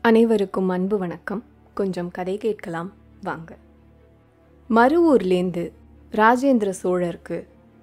அனைவருக்கும் அன்பு வணக்கம் கொஞ்சம் கதை கேட்கலாம் வாங்க மருவூர்லேருந்து ராஜேந்திர சோழருக்கு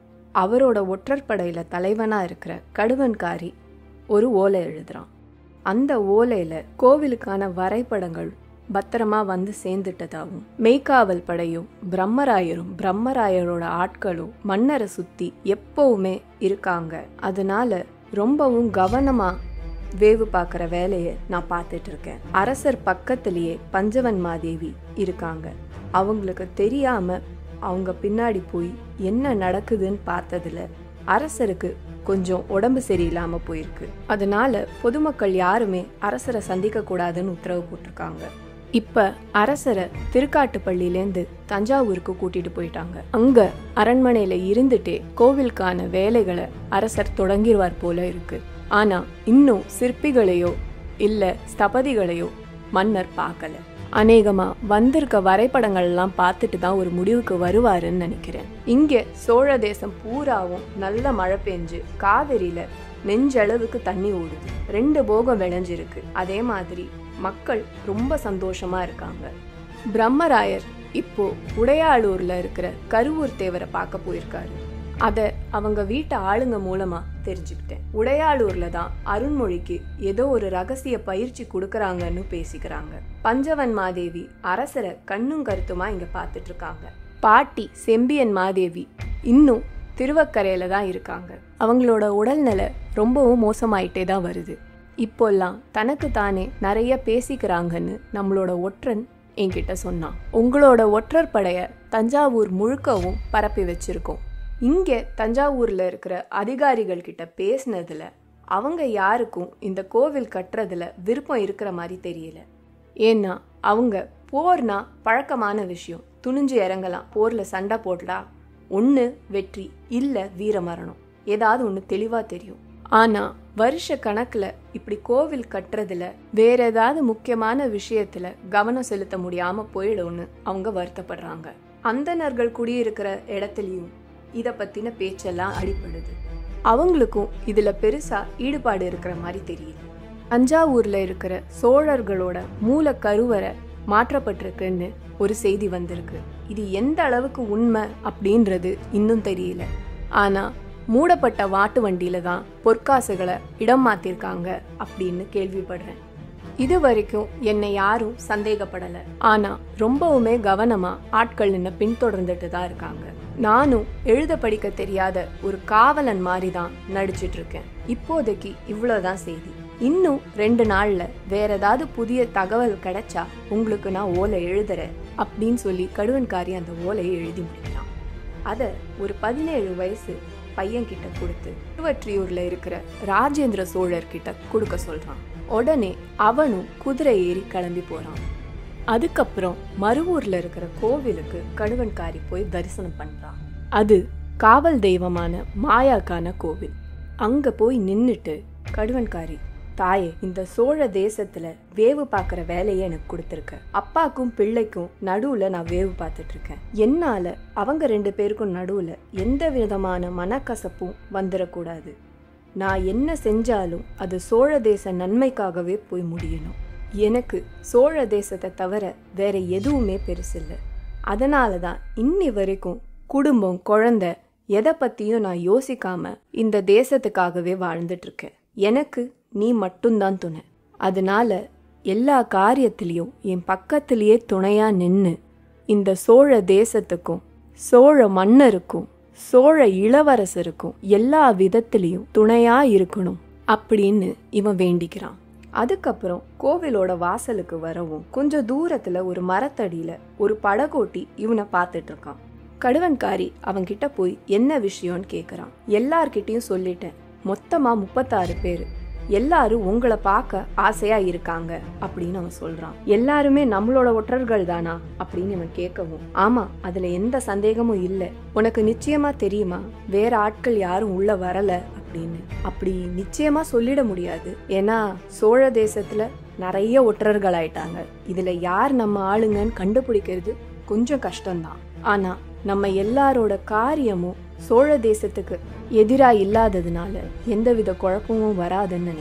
அவரோட ஒற்றற்படையில் தலைவனாக இருக்கிற கடுவன்காரி ஒரு ஓலை எழுதுறான் அந்த ஓலையில் கோவிலுக்கான வரைபடங்கள் பத்திரமா வந்து சேர்ந்துட்டதாகவும் மெய்க்காவல் படையும் பிரம்மராயரும் பிரம்மராயரோட ஆட்களும் மன்னரை சுத்தி எப்பவுமே இருக்காங்க அதனால ரொம்பவும் கவனமா வேவு பார்க்குற வேலையை நான் பார்த்துட்டு இருக்கேன் அரசர் பக்கத்திலேயே பஞ்சவன் மாதேவி இருக்காங்க அவங்களுக்கு தெரியாம அவங்க பின்னாடி போய் என்ன நடக்குதுன்னு பார்த்ததுல அரசருக்கு கொஞ்சம் உடம்பு சரியில்லாம போயிருக்கு அதனால பொதுமக்கள் யாருமே அரசரை சந்திக்க கூடாதுன்னு உத்தரவு போட்டிருக்காங்க இப்ப அரசரை திருக்காட்டுப்பள்ளியிலேருந்து தஞ்சாவூருக்கு கூட்டிட்டு போயிட்டாங்க அங்க அரண்மனையில இருந்துட்டே கோவிலுக்கான வேலைகளை அரசர் தொடங்கிடுவார் போல இருக்கு ஆனா இன்னும் சிற்பிகளையோ இல்ல ஸ்தபதிகளையோ மன்னர் பார்க்கல அநேகமா வந்திருக்க வரைபடங்கள் எல்லாம் பார்த்துட்டு தான் ஒரு முடிவுக்கு வருவாருன்னு நினைக்கிறேன் இங்க சோழ தேசம் பூராவும் நல்ல மழை பெஞ்சு காவிரியில நெஞ்சளவுக்கு தண்ணி ஓடுது ரெண்டு போகம் விளைஞ்சிருக்கு அதே மாதிரி மக்கள் ரொம்ப சந்தோஷமா இருக்காங்க பிரம்மராயர் இப்போ உடையாளூர்ல இருக்கிற கருவூர் தேவரை பார்க்க போயிருக்காரு அத அவங்க வீட்டு ஆளுங்க மூலமா தெரிஞ்சுக்கிட்டேன் உடையாளூர்ல தான் அருண்மொழிக்கு ஏதோ ஒரு ரகசிய பயிற்சி கொடுக்கறாங்கன்னு பேசிக்கிறாங்க பஞ்சவன் மாதேவி அரசரை கண்ணும் கருத்துமா இங்க பார்த்துட்டு இருக்காங்க பாட்டி செம்பியன் மாதேவி இன்னும் திருவக்கரையில தான் இருக்காங்க அவங்களோட உடல்நிலை ரொம்பவும் மோசமாயிட்டே தான் வருது இப்போல்லாம் தனக்கு தானே நிறைய பேசிக்கிறாங்கன்னு நம்மளோட ஒற்றன் என்கிட்ட சொன்னான் உங்களோட ஒற்றர் படைய தஞ்சாவூர் முழுக்கவும் பரப்பி வச்சிருக்கோம் இங்கே தஞ்சாவூர்ல இருக்கிற அதிகாரிகள் கிட்ட பேசினதுல அவங்க யாருக்கும் இந்த கோவில் கட்டுறதுல விருப்பம் இருக்கிற மாதிரி தெரியல ஏன்னா அவங்க போர்னா பழக்கமான விஷயம் துணிஞ்சு இறங்கலாம் போர்ல சண்டை போடலா ஒன்று வெற்றி இல்லை வீரமரணம் ஏதாவது ஒன்று தெளிவாக தெரியும் ஆனா வருஷ கணக்குல இப்படி கோவில் கட்டுறதுல வேற ஏதாவது முக்கியமான விஷயத்துல கவனம் செலுத்த முடியாம போயிடும்னு அவங்க வருத்தப்படுறாங்க அந்தணர்கள் குடியிருக்கிற இடத்துலயும் இத பத்தின பேச்செல்லாம் அடிப்படுது அவங்களுக்கும் இதுல பெருசா ஈடுபாடு இருக்கிற மாதிரி தெரியல தஞ்சாவூர்ல இருக்கிற சோழர்களோட மூல கருவறை மாற்றப்பட்டிருக்குன்னு ஒரு செய்தி வந்திருக்கு இது எந்த அளவுக்கு உண்மை அப்படின்றது இன்னும் தெரியல ஆனா மூடப்பட்ட வாட்டு வண்டியில தான் பொற்காசுகளை இடம் மாத்திருக்காங்க அப்படின்னு கேள்விப்படுறேன் இது வரைக்கும் என்னை யாரும் சந்தேகப்படல ஆனா ரொம்பவுமே கவனமா ஆட்கள் என்ன பின்தொடர்ந்துட்டு தான் இருக்காங்க நானும் எழுத படிக்க தெரியாத ஒரு காவலன் மாதிரி தான் நடிச்சிட்டு இருக்கேன் இப்போதைக்கு இவ்வளவுதான் செய்தி இன்னும் ரெண்டு நாள்ல வேற ஏதாவது புதிய தகவல் கிடைச்சா உங்களுக்கு நான் ஓலை எழுதுறேன் அப்படின்னு சொல்லி கடுவன்காரி அந்த ஓலையை எழுதி முடிக்கலாம் அத ஒரு பதினேழு வயசு பையன் கிட்ட கொடுத்து திருவற்றியூர்ல இருக்கிற ராஜேந்திர சோழர் கிட்ட கொடுக்க சொல்றான் உடனே அவனும் குதிரை ஏறி கிளம்பி போறான் அதுக்கப்புறம் மருவூர்ல இருக்கிற கோவிலுக்கு கடுவன்காரி போய் தரிசனம் பண்றான் அது காவல் தெய்வமான மாயாக்கான கோவில் அங்க போய் நின்னுட்டு கடுவன்காரி தாயே இந்த சோழ தேசத்துல வேவு பார்க்குற வேலையை எனக்கு கொடுத்துருக்க அப்பாக்கும் பிள்ளைக்கும் நடுவுல நான் வேவு பார்த்துட்டு இருக்கேன் என்னால அவங்க ரெண்டு பேருக்கும் நடுவுல எந்த விதமான மனக்கசப்பும் வந்துடக்கூடாது நான் என்ன செஞ்சாலும் அது சோழ தேச நன்மைக்காகவே போய் முடியணும் எனக்கு சோழ தேசத்தை தவிர வேற எதுவுமே பெருசில்லை அதனால தான் இன்னி வரைக்கும் குடும்பம் குழந்தை எதை பத்தியும் நான் யோசிக்காம இந்த தேசத்துக்காகவே வாழ்ந்துட்டு இருக்கேன் எனக்கு நீ மட்டும்தான் துணை அதனால எல்லா காரியத்திலையும் என் பக்கத்திலேயே துணையா நின்று இந்த சோழ தேசத்துக்கும் சோழ மன்னருக்கும் சோழ இளவரசருக்கும் எல்லா விதத்திலையும் துணையா இருக்கணும் அப்படின்னு இவன் வேண்டிக்கிறான் அதுக்கப்புறம் கோவிலோட வாசலுக்கு வரவும் கொஞ்சம் தூரத்துல ஒரு மரத்தடியில ஒரு படகோட்டி இவனை பார்த்துட்டு இருக்கான் கடுவன்காரி அவன்கிட்ட போய் என்ன விஷயம்னு கேக்குறான் எல்லார்கிட்டயும் சொல்லிட்டேன் மொத்தமா முப்பத்தாறு பேரு எல்லாரும் உங்களை பார்க்க ஆசையா இருக்காங்க அப்படின்னு அவன் சொல்றான் எல்லாருமே நம்மளோட ஒற்றர்கள் தானா அப்படின்னு இவன் கேட்கவும் ஆமா அதுல எந்த சந்தேகமும் இல்ல உனக்கு நிச்சயமா தெரியுமா வேற ஆட்கள் யாரும் உள்ள வரல அப்படின்னு அப்படி நிச்சயமா சொல்லிட முடியாது ஏன்னா சோழ தேசத்துல நிறைய ஒற்றர்கள் ஆயிட்டாங்க இதுல யார் நம்ம ஆளுங்கன்னு கண்டுபிடிக்கிறது கொஞ்சம் கஷ்டம்தான் ஆனா நம்ம எல்லாரோட காரியமும் சோழ தேசத்துக்கு எதிரா இல்லாததுனால எந்தவித குழப்பமும் வராதுன்னு நினைக்கிறேன்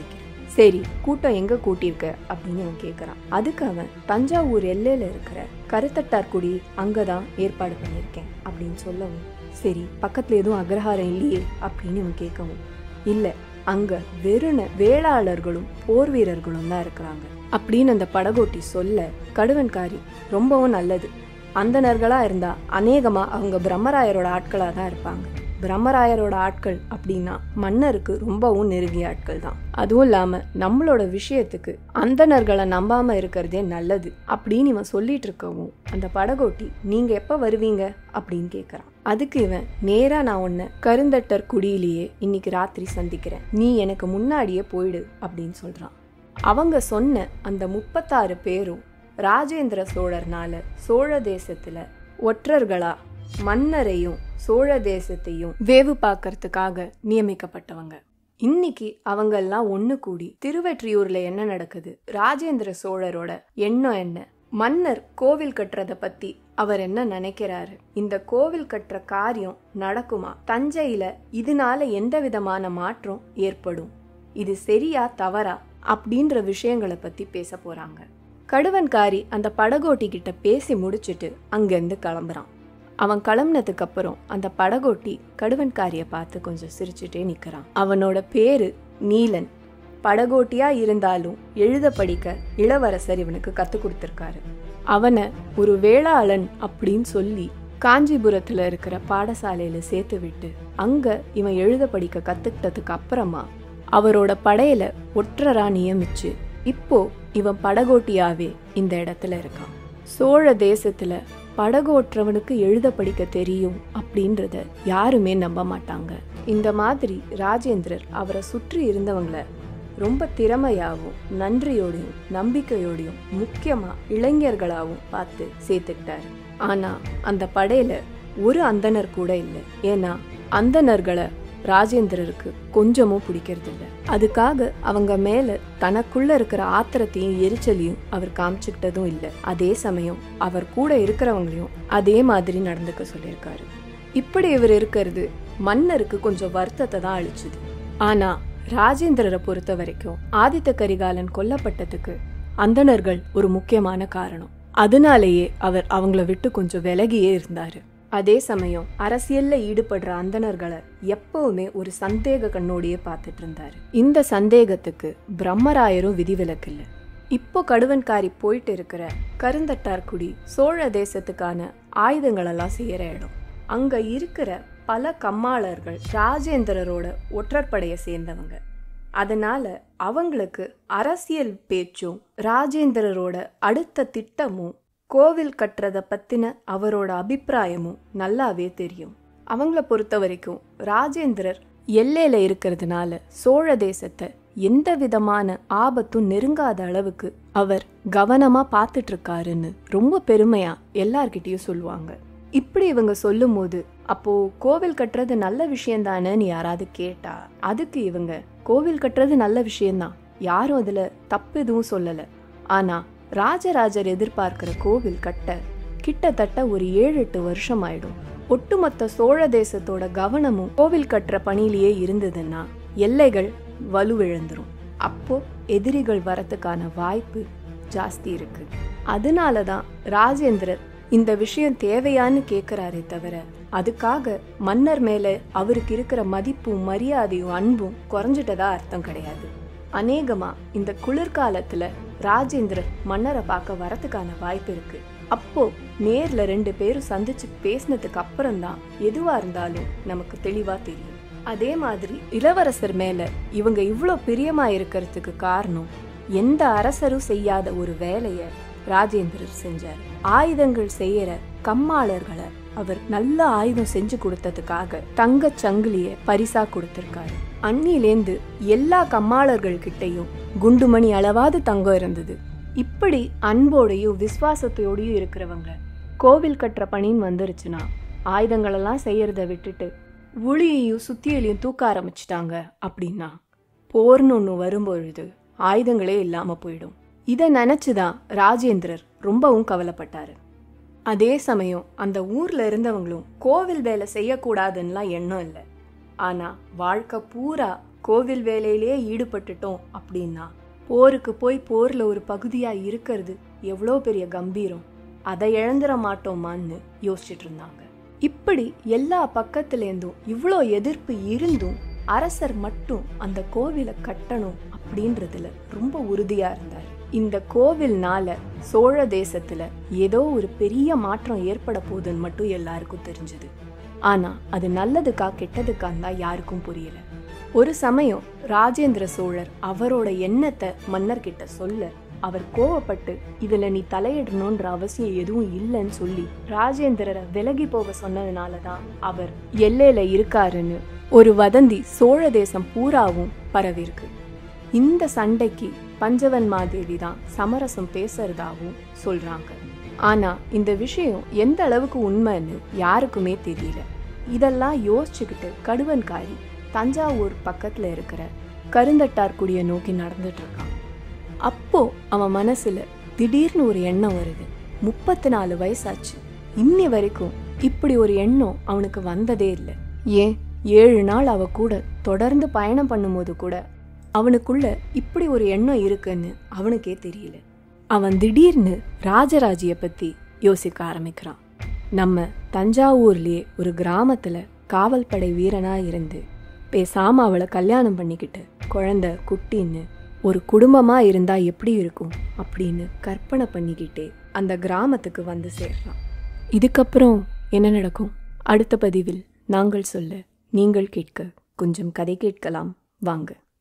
சரி கூட்டம் எங்க கூட்டியிருக்க அப்படின்னு அவன் கேட்கறான் அதுக்கு அவன் தஞ்சாவூர் எல்லையில இருக்கிற கருத்தட்டார்குடி அங்கதான் ஏற்பாடு பண்ணியிருக்கேன் அப்படின்னு சொல்லவும் சரி பக்கத்துல எதுவும் அக்ரஹாரம் இல்லையே அப்படின்னு இவன் கேட்கவும் இல்ல அங்க வெறுன வேளாளர்களும் போர் வீரர்களும் தான் இருக்கிறாங்க அப்படின்னு அந்த படகோட்டி சொல்ல கடுவன்காரி ரொம்பவும் நல்லது அந்தணர்களா இருந்தா அநேகமா அவங்க பிரம்மராயரோட ஆட்களா தான் இருப்பாங்க பிரம்மராயரோட ஆட்கள் அப்படின்னா மன்னருக்கு ரொம்பவும் நெருங்கிய ஆட்கள் தான் அதுவும் இல்லாம நம்மளோட விஷயத்துக்கு அந்தணர்களை நம்பாம இருக்கிறதே நல்லது அப்படின்னு இவன் சொல்லிட்டு இருக்கவும் அந்த படகோட்டி நீங்க எப்ப வருவீங்க அப்படின்னு கேக்குறான் அதுக்கு இவன் நேரா நான் உன்னை கருந்தட்டர் குடியிலேயே இன்னைக்கு ராத்திரி சந்திக்கிறேன் நீ எனக்கு முன்னாடியே போயிடு அப்படின்னு சொல்றான் அவங்க சொன்ன அந்த முப்பத்தாறு பேரும் ராஜேந்திர சோழர்னால சோழ தேசத்துல ஒற்றர்களா மன்னரையும் சோழ தேசத்தையும் வேவு பார்க்கறதுக்காக நியமிக்கப்பட்டவங்க இன்னைக்கு அவங்க எல்லாம் ஒண்ணு கூடி திருவெற்றியூர்ல என்ன நடக்குது ராஜேந்திர சோழரோட எண்ணம் என்ன மன்னர் கோவில் கட்டுறத பத்தி அவர் என்ன நினைக்கிறாரு இந்த கோவில் கட்டுற காரியம் நடக்குமா தஞ்சையில இதனால எந்த விதமான மாற்றம் ஏற்படும் இது சரியா தவறா அப்படின்ற விஷயங்களை பத்தி பேச போறாங்க கடுவன்காரி அந்த படகோட்டி கிட்ட பேசி முடிச்சிட்டு அங்கிருந்து கிளம்புறான் அவன் கிளம்புனதுக்கு அப்புறம் அந்த படகோட்டி கடுவன்காரிய பார்த்து கொஞ்சம் சிரிச்சுட்டே நிக்கிறான் அவனோட பேரு நீலன் படகோட்டியா இருந்தாலும் எழுத படிக்க இளவரசர் இவனுக்கு கத்து கொடுத்திருக்காரு அவனை ஒரு வேளாளன் அப்படின்னு சொல்லி காஞ்சிபுரத்துல இருக்கிற பாடசாலையில சேர்த்து விட்டு அங்க இவன் எழுத படிக்க கத்துக்கிட்டதுக்கு அப்புறமா அவரோட படையில ஒற்றரா நியமிச்சு இப்போ இவன் படகோட்டியாவே இந்த இடத்துல இருக்கான் சோழ தேசத்துல படகோற்றவனுக்கு எழுத படிக்க தெரியும் அப்படின்றத யாருமே நம்ப மாட்டாங்க இந்த மாதிரி ராஜேந்திரர் அவரை சுற்றி இருந்தவங்கள ரொம்ப திறமையாவும் நன்றியோடையும் நம்பிக்கையோடையும் முக்கியமா இளைஞர்களாவும் பார்த்து சேர்த்துக்கிட்டாரு ஆனா அந்த படையில ஒரு அந்தனர் கூட இல்லை ஏன்னா அந்தணர்களை ராஜேந்திரருக்கு கொஞ்சமும் பிடிக்கிறது இல்ல அதுக்காக அவங்க மேல தனக்குள்ள இருக்கிற ஆத்திரத்தையும் எரிச்சலையும் அவர் காமிச்சுக்கிட்டதும் இல்ல அதே சமயம் அவர் கூட இருக்கிறவங்களையும் அதே மாதிரி நடந்துக்க சொல்லியிருக்காரு இப்படி இவர் இருக்கிறது மன்னருக்கு கொஞ்சம் வருத்தத்தை தான் அழிச்சுது ஆனா ராஜேந்திரரை பொறுத்த வரைக்கும் ஆதித்த கரிகாலன் கொல்லப்பட்டதுக்கு அந்தணர்கள் ஒரு முக்கியமான காரணம் அதனாலேயே அவர் அவங்கள விட்டு கொஞ்சம் விலகியே இருந்தாரு அதே சமயம் அரசியல்ல ஈடுபடுற அந்தணர்களை எப்பவுமே ஒரு சந்தேக கண்ணோடியே பார்த்துட்டு இருந்தாரு இந்த சந்தேகத்துக்கு பிரம்மராயரும் விதிவிலக்கு இல்ல இப்போ கடுவன்காரி போயிட்டு இருக்கிற கருந்தட்டார்குடி சோழ தேசத்துக்கான ஆயுதங்களெல்லாம் செய்யற இடம் அங்க இருக்கிற பல கம்மாளர்கள் ராஜேந்திரரோட ஒற்றற்படையை சேர்ந்தவங்க அதனால அவங்களுக்கு அரசியல் பேச்சும் ராஜேந்திரரோட அடுத்த திட்டமும் கோவில் கட்டுறத பத்தின அவரோட அபிப்பிராயமும் நல்லாவே தெரியும் அவங்கள பொறுத்த வரைக்கும் ராஜேந்திரர் எல்லையில இருக்கிறதுனால சோழ தேசத்தை எந்த விதமான ஆபத்தும் நெருங்காத அளவுக்கு அவர் கவனமா பார்த்துட்டு இருக்காருன்னு ரொம்ப பெருமையா எல்லார்கிட்டயும் சொல்லுவாங்க இப்படி இவங்க சொல்லும் போது அப்போ கோவில் கட்டுறது நல்ல விஷயம் தானேன்னு யாராவது கேட்டா அதுக்கு இவங்க கோவில் கட்டுறது நல்ல விஷயம்தான் யாரும் அதுல தப்பு எதுவும் சொல்லல ஆனா ராஜராஜர் எதிர்பார்க்கிற கோவில் கட்ட கிட்டத்தட்ட ஒரு ஏழு எட்டு வருஷம் ஆயிடும் ஒட்டுமொத்த சோழ தேசத்தோட கவனமும் கோவில் கட்டுற பணியிலேயே இருந்ததுன்னா எல்லைகள் வலுவிழந்துரும் அப்போ எதிரிகள் வரத்துக்கான வாய்ப்பு ஜாஸ்தி இருக்கு அதனாலதான் ராஜேந்திரர் இந்த விஷயம் தேவையான்னு கேட்கிறாரே தவிர அதுக்காக மன்னர் மேல அவருக்கு இருக்கிற மதிப்பும் மரியாதையும் அன்பும் குறைஞ்சிட்டதா அர்த்தம் கிடையாது அநேகமா இந்த குளிர்காலத்துல ராஜேந்திரர் மன்னரை பார்க்க வரத்துக்கான வாய்ப்பு இருக்கு அப்போ நேர்ல ரெண்டு பேரும் சந்திச்சு பேசினதுக்கு அப்புறம் தான் எதுவா இருந்தாலும் நமக்கு தெளிவா தெரியும் அதே மாதிரி இளவரசர் மேல இவங்க இவ்ளோ பிரியமா இருக்கிறதுக்கு காரணம் எந்த அரசரும் செய்யாத ஒரு வேலைய ராஜேந்திரர் செஞ்சார் ஆயுதங்கள் செய்யற கம்மாளர்களை அவர் நல்ல ஆயுதம் செஞ்சு கொடுத்ததுக்காக தங்க சங்கிலிய பரிசா கொடுத்திருக்காரு அன்னிலேந்து எல்லா கம்மாளர்கள் கிட்டையும் குண்டுமணி அளவாது தங்கம் இருந்தது இப்படி அன்போடையும் விசுவாசத்தோடையும் இருக்கிறவங்க கோவில் கட்டுற பணின்னு வந்துருச்சுன்னா ஆயுதங்களெல்லாம் செய்யறத விட்டுட்டு உளியையும் சுத்தியலையும் தூக்க ஆரம்பிச்சிட்டாங்க அப்படின்னா போர்னு ஒன்று வரும்பொழுது ஆயுதங்களே இல்லாம போயிடும் இதை நினைச்சுதான் ராஜேந்திரர் ரொம்பவும் கவலைப்பட்டாரு அதே சமயம் அந்த ஊர்ல இருந்தவங்களும் கோவில் வேலை செய்யக்கூடாதுன்னெலாம் எண்ணம் இல்லை ஆனா வாழ்க்கை பூரா கோவில் வேலையிலேயே ஈடுபட்டுட்டோம் அப்படின்னா போருக்கு போய் போர்ல ஒரு பகுதியா இருக்கிறது எவ்வளோ பெரிய கம்பீரம் அதை இழந்துட மாட்டோமான்னு யோசிச்சுட்டு இருந்தாங்க இப்படி எல்லா பக்கத்துலேருந்தும் இவ்வளோ எதிர்ப்பு இருந்தும் அரசர் மட்டும் அந்த கோவிலை கட்டணும் அப்படின்றதுல ரொம்ப உறுதியா இருந்தார் இந்த கோவில்னால சோழ தேசத்துல ஏதோ ஒரு பெரிய மாற்றம் ஏற்பட போகுதுன்னு மட்டும் எல்லாருக்கும் தெரிஞ்சது ஆனா அது நல்லதுக்கா கெட்டதுக்கான்னு தான் யாருக்கும் புரியல ஒரு சமயம் ராஜேந்திர சோழர் அவரோட எண்ணத்தை மன்னர்கிட்ட சொல்ல அவர் கோவப்பட்டு இதுல நீ தலையிடணும்ன்ற அவசியம் எதுவும் இல்லைன்னு சொல்லி ராஜேந்திரரை விலகி போக சொன்னதுனால தான் அவர் எல்லையில இருக்காருன்னு ஒரு வதந்தி சோழ தேசம் பூராவும் பரவிருக்கு இந்த சண்டைக்கு பஞ்சவன் மாதேவி தான் சமரசம் பேசுறதாவும் சொல்றாங்க ஆனா இந்த விஷயம் எந்த அளவுக்கு உண்மைன்னு யாருக்குமே தெரியல இதெல்லாம் யோசிச்சுக்கிட்டு கடுவன்காரி தஞ்சாவூர் பக்கத்துல இருக்கிற கருந்தட்டார்குடிய நோக்கி நடந்துட்டு இருக்கான் அப்போ அவன் மனசுல திடீர்னு ஒரு எண்ணம் வருது முப்பத்தி நாலு வயசாச்சு இன்னி வரைக்கும் இப்படி ஒரு எண்ணம் அவனுக்கு வந்ததே இல்லை ஏன் ஏழு நாள் அவ கூட தொடர்ந்து பயணம் பண்ணும்போது கூட அவனுக்குள்ள இப்படி ஒரு எண்ணம் இருக்குன்னு அவனுக்கே தெரியல அவன் திடீர்னு ராஜராஜிய பத்தி யோசிக்க ஆரம்பிக்கிறான் நம்ம தஞ்சாவூர்லயே ஒரு கிராமத்துல காவல் படை வீரனா இருந்து பேசாம அவளை கல்யாணம் பண்ணிக்கிட்டு குழந்தை குட்டின்னு ஒரு குடும்பமா இருந்தா எப்படி இருக்கும் அப்படின்னு கற்பனை பண்ணிக்கிட்டே அந்த கிராமத்துக்கு வந்து சேர்றான் இதுக்கப்புறம் என்ன நடக்கும் அடுத்த பதிவில் நாங்கள் சொல்ல நீங்கள் கேட்க கொஞ்சம் கதை கேட்கலாம் வாங்க